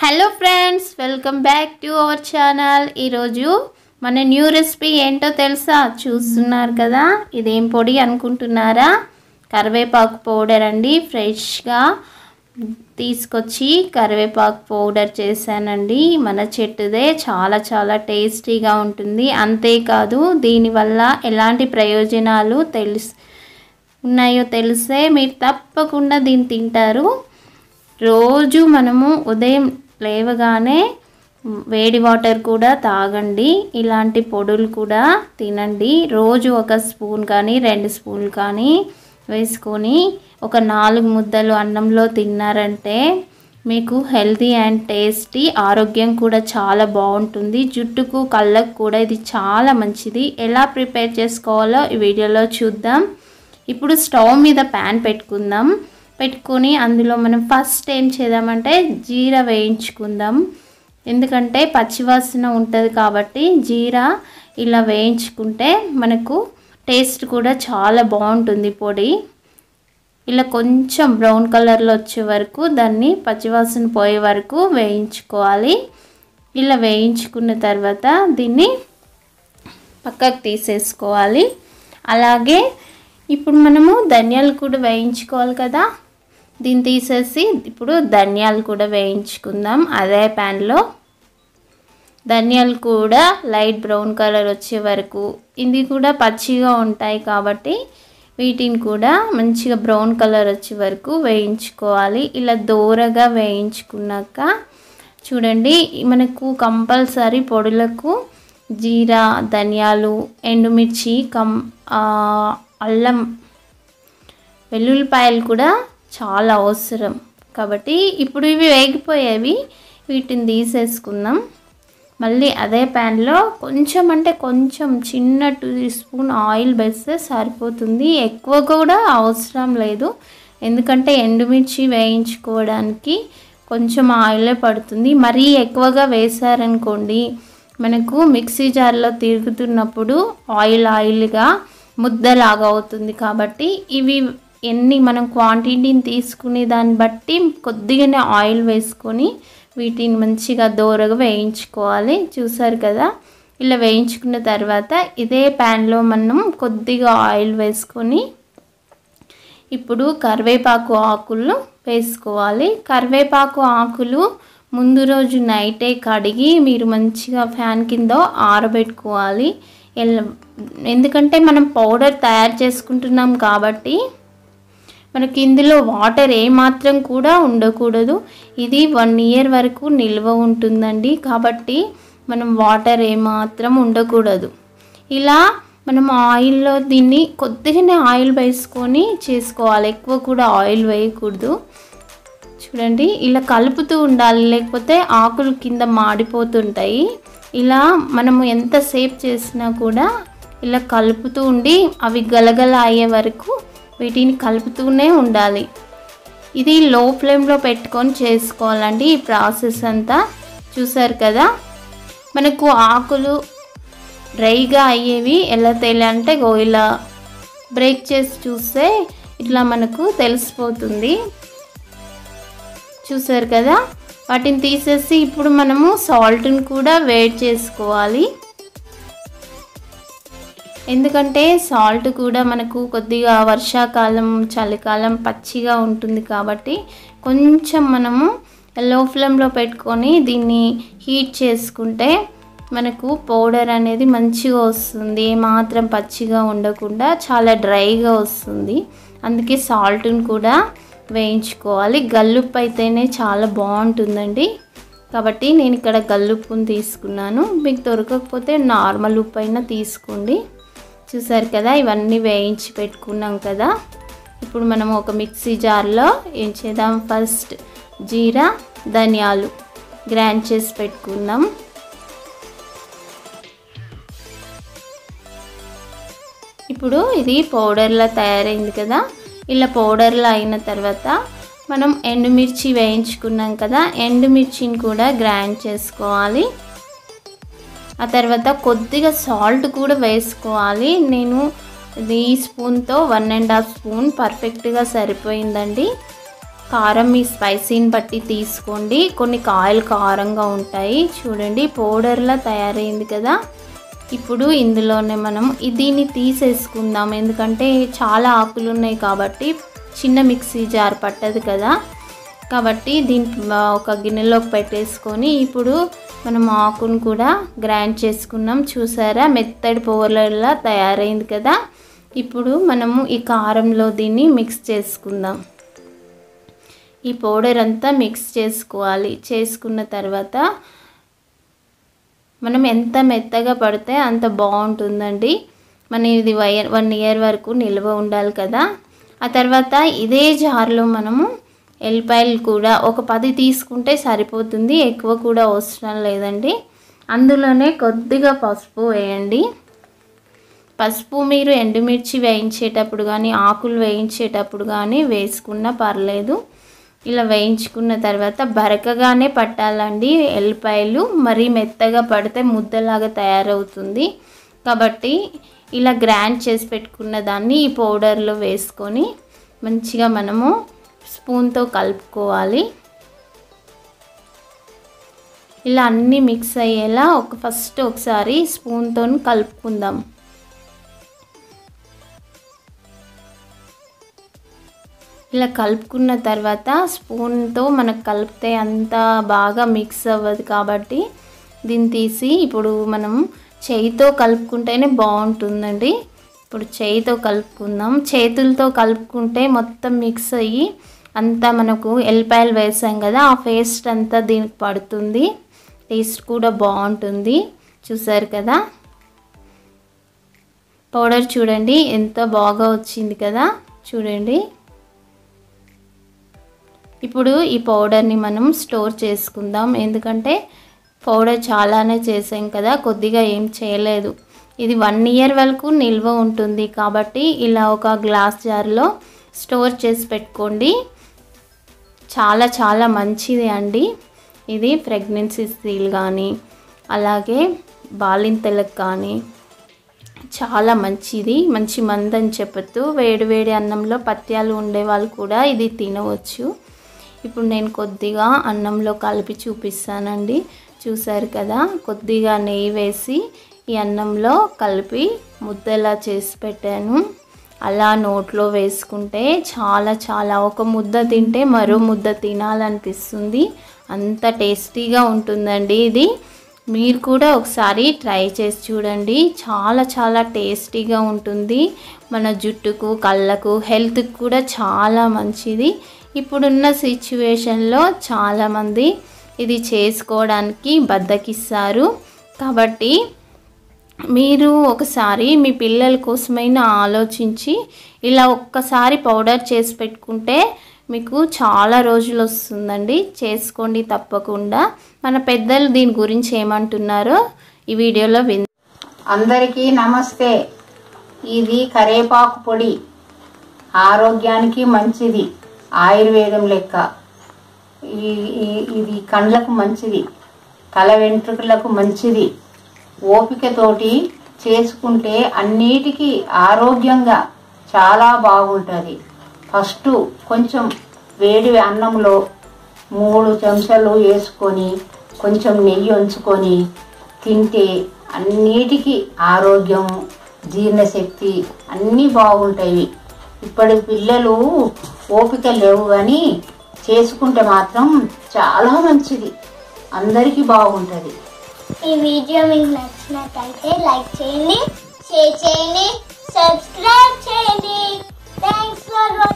hello friends welcome back to our channel ఈరోజు మన new recipe ఏంటో తెలుసా చూస్తున్నారు కదా ఇదేం పొడి అనుకుంటున్నారా కరివేపాకు పౌడర్ అండి ఫ్రెష్గా తీసుకొచ్చి కరివేపాకు పౌడర్ చేశానండి మన చెట్టుదే చాలా చాలా టేస్టీగా ఉంటుంది అంతేకాదు దీనివల్ల ఎలాంటి ప్రయోజనాలు తెలుసు ఉన్నాయో తెలిస్తే మీరు తప్పకుండా దీన్ని తింటారు రోజు మనము ఉదయం లేవగానే వేడి వాటర్ కూడా తాగండి ఇలాంటి పొడులు కూడా తినండి రోజు ఒక స్పూన్ కానీ రెండు స్పూన్లు కానీ వేసుకొని ఒక నాలుగు ముద్దలు అన్నంలో తిన్నారంటే మీకు హెల్తీ అండ్ టేస్టీ ఆరోగ్యం కూడా చాలా బాగుంటుంది జుట్టుకు కళ్ళకు కూడా ఇది చాలా మంచిది ఎలా ప్రిపేర్ చేసుకోవాలో ఈ వీడియోలో చూద్దాం ఇప్పుడు స్టవ్ మీద ప్యాన్ పెట్టుకుందాం పెట్టుకొని అందులో మనం ఫస్ట్ ఏం చేద్దామంటే జీరా వేయించుకుందాం ఎందుకంటే పచ్చివాసన ఉంటుంది కాబట్టి జీరా ఇలా వేయించుకుంటే మనకు టేస్ట్ కూడా చాలా బాగుంటుంది పొడి ఇలా కొంచెం బ్రౌన్ కలర్లో వచ్చే వరకు దాన్ని పచ్చివాసన పోయే వరకు వేయించుకోవాలి ఇలా వేయించుకున్న తర్వాత దీన్ని పక్కకు తీసేసుకోవాలి అలాగే ఇప్పుడు మనము ధనియాలు కూడా వేయించుకోవాలి కదా దీన్ని తీసేసి ఇప్పుడు ధనియాలు కూడా వేయించుకుందాం అదే ప్యాన్లో ధనియాలు కూడా లైట్ బ్రౌన్ కలర్ వచ్చే వరకు ఇది కూడా పచ్చిగా ఉంటాయి కాబట్టి వీటిని కూడా మంచిగా బ్రౌన్ కలర్ వచ్చే వరకు వేయించుకోవాలి ఇలా దూరగా వేయించుకున్నాక చూడండి మనకు కంపల్సరీ పొడులకు జీరా ధనియాలు ఎండుమిర్చి కం అల్లం వెల్లుల్లిపాయలు కూడా చాలా అవసరం కాబట్టి ఇప్పుడు ఇవి వేగిపోయేవి వీటిని తీసేసుకుందాం మళ్ళీ అదే ప్యాన్లో కొంచెం అంటే కొంచెం చిన్న టూ స్పూన్ ఆయిల్ వేస్తే సరిపోతుంది ఎక్కువ కూడా అవసరం లేదు ఎందుకంటే ఎండుమిర్చి వేయించుకోవడానికి కొంచెం ఆయిలే పడుతుంది మరీ ఎక్కువగా వేసారనుకోండి మనకు మిక్సీ జార్లో తిరుగుతున్నప్పుడు ఆయిల్ ఆయిల్గా ముద్దలాగా అవుతుంది కాబట్టి ఇవి ఎన్ని మనం క్వాంటిటీని తీసుకునే దాన్ని బట్టి కొద్దిగానే ఆయిల్ వేసుకొని వీటిని మంచిగా దోరగా వేయించుకోవాలి చూసారు కదా ఇలా వేయించుకున్న తర్వాత ఇదే ప్యాన్లో మనం కొద్దిగా ఆయిల్ వేసుకొని ఇప్పుడు కరివేపాకు ఆకులు వేసుకోవాలి కరివేపాకు ఆకులు ముందు రోజు నైటే కడిగి మీరు మంచిగా ఫ్యాన్ కింద ఆరబెట్టుకోవాలి ఎందుకంటే మనం పౌడర్ తయారు చేసుకుంటున్నాం కాబట్టి మనకి ఇందులో వాటర్ ఏమాత్రం కూడా ఉండకూడదు ఇది వన్ ఇయర్ వరకు నిల్వ ఉంటుందండి కాబట్టి మనం వాటర్ ఏమాత్రం ఉండకూడదు ఇలా మనం ఆయిల్లో దీన్ని కొద్దిగానే ఆయిల్ వేసుకొని చేసుకోవాలి ఎక్కువ కూడా ఆయిల్ వేయకూడదు చూడండి ఇలా కలుపుతూ ఉండాలి లేకపోతే ఆకులు కింద మాడిపోతుంటాయి ఇలా మనము ఎంతసేపు చేసినా కూడా ఇలా కలుపుతూ ఉండి అవి గలగల అయ్యే వరకు వీటిని కలుపుతూనే ఉండాలి ఇది లో ఫ్లేమ్లో పెట్టుకొని చేసుకోవాలండి ఈ ప్రాసెస్ అంతా చూసారు కదా మనకు ఆకులు డ్రైగా అయ్యేవి ఎలా తెలియాలంటే గో ఇలా బ్రేక్ చేసి చూస్తే ఇట్లా మనకు తెలిసిపోతుంది చూసారు కదా వాటిని తీసేసి ఇప్పుడు మనము సాల్ట్ని కూడా వేడి చేసుకోవాలి ఎందుకంటే సాల్ట్ కూడా మనకు కొద్దిగా వర్షాకాలం చలికాలం పచ్చిగా ఉంటుంది కాబట్టి కొంచెం మనము లో ఫ్లేమ్లో పెట్టుకొని దీన్ని హీట్ చేసుకుంటే మనకు పౌడర్ అనేది మంచిగా వస్తుంది ఏమాత్రం పచ్చిగా ఉండకుండా చాలా డ్రైగా వస్తుంది అందుకే సాల్ట్ని కూడా వేయించుకోవాలి గల్లుప్పు అయితేనే చాలా బాగుంటుందండి కాబట్టి నేను ఇక్కడ గల్లుప్పుని తీసుకున్నాను మీకు దొరకకపోతే నార్మల్ ఉప్పు అయినా తీసుకోండి చూసారు కదా ఇవన్నీ వేయించి పెట్టుకున్నాం కదా ఇప్పుడు మనం ఒక మిక్సీ జార్లో ఏం చేద్దాం ఫస్ట్ జీరా ధనియాలు గ్రైండ్ చేసి పెట్టుకుందాం ఇప్పుడు ఇది పౌడర్లా తయారైంది కదా ఇలా పౌడర్లా అయిన తర్వాత మనం ఎండుమిర్చి వేయించుకున్నాం కదా ఎండుమిర్చిని కూడా గ్రైండ్ చేసుకోవాలి ఆ తర్వాత కొద్దిగా సాల్ట్ కూడా వేసుకోవాలి నేను ఈ స్పూన్తో వన్ అండ్ హాఫ్ స్పూన్ పర్ఫెక్ట్గా సరిపోయిందండి కారం మీ స్పైసీని బట్టి తీసుకోండి కొన్ని కాయలు కారంగా ఉంటాయి చూడండి పౌడర్లా తయారైంది కదా ఇప్పుడు ఇందులోనే మనం ఈ- దీన్ని తీసేసుకుందాం ఎందుకంటే చాలా ఆకులు ఉన్నాయి కాబట్టి చిన్న మిక్సీ జార్ పట్టదు కదా కాబట్టి దీని ఒక గిన్నెలోకి పెట్టేసుకొని ఇప్పుడు మనం ఆకును కూడా గ్రైండ్ చేసుకున్నాం చూసారా మెత్తడి పౌడర్లా తయారైంది కదా ఇప్పుడు మనము ఈ కారంలో దీన్ని మిక్స్ చేసుకుందాం ఈ పౌడర్ అంతా మిక్స్ చేసుకోవాలి చేసుకున్న తర్వాత మనం ఎంత మెత్తగా పడితే అంత బాగుంటుందండి మన ఇది వయర్ వన్ ఇయర్ వరకు నిల్వ ఉండాలి కదా ఆ తర్వాత ఇదే జార్లో మనము ఎల్లిపాయలు కూడా ఒక పది తీసుకుంటే సరిపోతుంది ఎక్కువ కూడా అవసరం లేదండి అందులోనే కొద్దిగా పసుపు వేయండి పసుపు మీరు ఎండుమిర్చి వేయించేటప్పుడు కానీ ఆకులు వేయించేటప్పుడు కానీ వేసుకున్నా పర్లేదు ఇలా వేయించుకున్న తర్వాత బరకగానే పట్టాలండి ఎల్లిపాయలు మరీ మెత్తగా పడితే ముద్దలాగా తయారవుతుంది కాబట్టి ఇలా గ్రైండ్ చేసి పెట్టుకున్న దాన్ని ఈ పౌడర్లో వేసుకొని మంచిగా మనము స్పూన్తో కలుపుకోవాలి ఇలా అన్నీ మిక్స్ అయ్యేలా ఒక ఫస్ట్ ఒకసారి స్పూన్తో కలుపుకుందాం ఇలా కలుపుకున్న తర్వాత స్పూన్తో మనకు కలిపితే అంత బాగా మిక్స్ అవ్వదు కాబట్టి దీన్ని తీసి ఇప్పుడు మనం చేయితో కలుపుకుంటేనే బాగుంటుందండి ఇప్పుడు చేయితో కలుపుకుందాం చేతులతో కలుపుకుంటే మొత్తం మిక్స్ అయ్యి అంతా మనకు ఎల్లిపాయలు వేసాం కదా ఆ పేస్ట్ అంతా దీనికి పడుతుంది టేస్ట్ కూడా బాగుంటుంది చూసారు కదా పౌడర్ చూడండి ఎంత బాగా వచ్చింది కదా చూడండి ఇప్పుడు ఈ పౌడర్ని మనం స్టోర్ చేసుకుందాం ఎందుకంటే పౌడర్ చాలానే చేసాం కదా కొద్దిగా ఏం చేయలేదు ఇది వన్ ఇయర్ వరకు నిల్వ ఉంటుంది కాబట్టి ఇలా ఒక గ్లాస్ జార్లో స్టోర్ చేసి పెట్టుకోండి చాలా చాలా మంచిది అండి ఇది ప్రెగ్నెన్సీ స్త్రీలు కానీ అలాగే బాలింతలకు కానీ చాలా మంచిది మంచి మందని చెప్పొద్దు వేడి వేడి అన్నంలో పత్యాలు ఉండే వాళ్ళు కూడా ఇది తినవచ్చు ఇప్పుడు నేను కొద్దిగా అన్నంలో కలిపి చూపిస్తానండి చూసారు కదా కొద్దిగా నెయ్యి వేసి ఈ అన్నంలో కలిపి ముద్దలా చేసి పెట్టాను అలా నోట్లో వేసుకుంటే చాలా చాలా ఒక ముద్ద తింటే మరో ముద్ద తినాలనిపిస్తుంది అంత టేస్టీగా ఉంటుందండి ఇది మీరు కూడా ఒకసారి ట్రై చేసి చూడండి చాలా చాలా టేస్టీగా ఉంటుంది మన జుట్టుకు కళ్ళకు హెల్త్కి కూడా చాలా మంచిది ఇప్పుడున్న సిచ్యువేషన్లో చాలామంది ఇది చేసుకోవడానికి బద్దకిస్తారు కాబట్టి మీరు ఒకసారి మీ పిల్లల కోసమైనా ఆలోచించి ఇలా ఒక్కసారి పౌడర్ చేసి పెట్టుకుంటే మీకు చాలా రోజులు వస్తుందండి చేసుకోండి తప్పకుండా మన పెద్దలు దీని గురించి ఏమంటున్నారో ఈ వీడియోలో విన్ అందరికీ నమస్తే ఇది కరేపాకు పొడి ఆరోగ్యానికి మంచిది ఆయుర్వేదం లెక్క ఈ- ఈ- ఇది కండ్లకు మంచిది తల వెంట్రుకలకు మంచిది ఓపికతోటి చేసుకుంటే అన్నిటికీ ఆరోగ్యంగా చాలా బాగుంటుంది ఫస్ట్ కొంచెం వేడి అన్నంలో మూడు చెంచాలు వేసుకొని కొంచెం నెయ్యి ఉంచుకొని తింటే అన్నిటికీ ఆరోగ్యం జీర్ణశక్తి అన్నీ బాగుంటాయి ఇప్పటి పిల్లలు ఓపిక లేవు కానీ చేసుకుంటే మాత్రం చాలా మంచిది అందరికీ బాగుంటుంది ఈ వీడియో మీకు నచ్చినట్లయితే లైక్ చేయండి షేర్ చేయండి సబ్స్క్రైబ్ చేయండి థ్యాంక్స్ ఫర్ వాచింగ్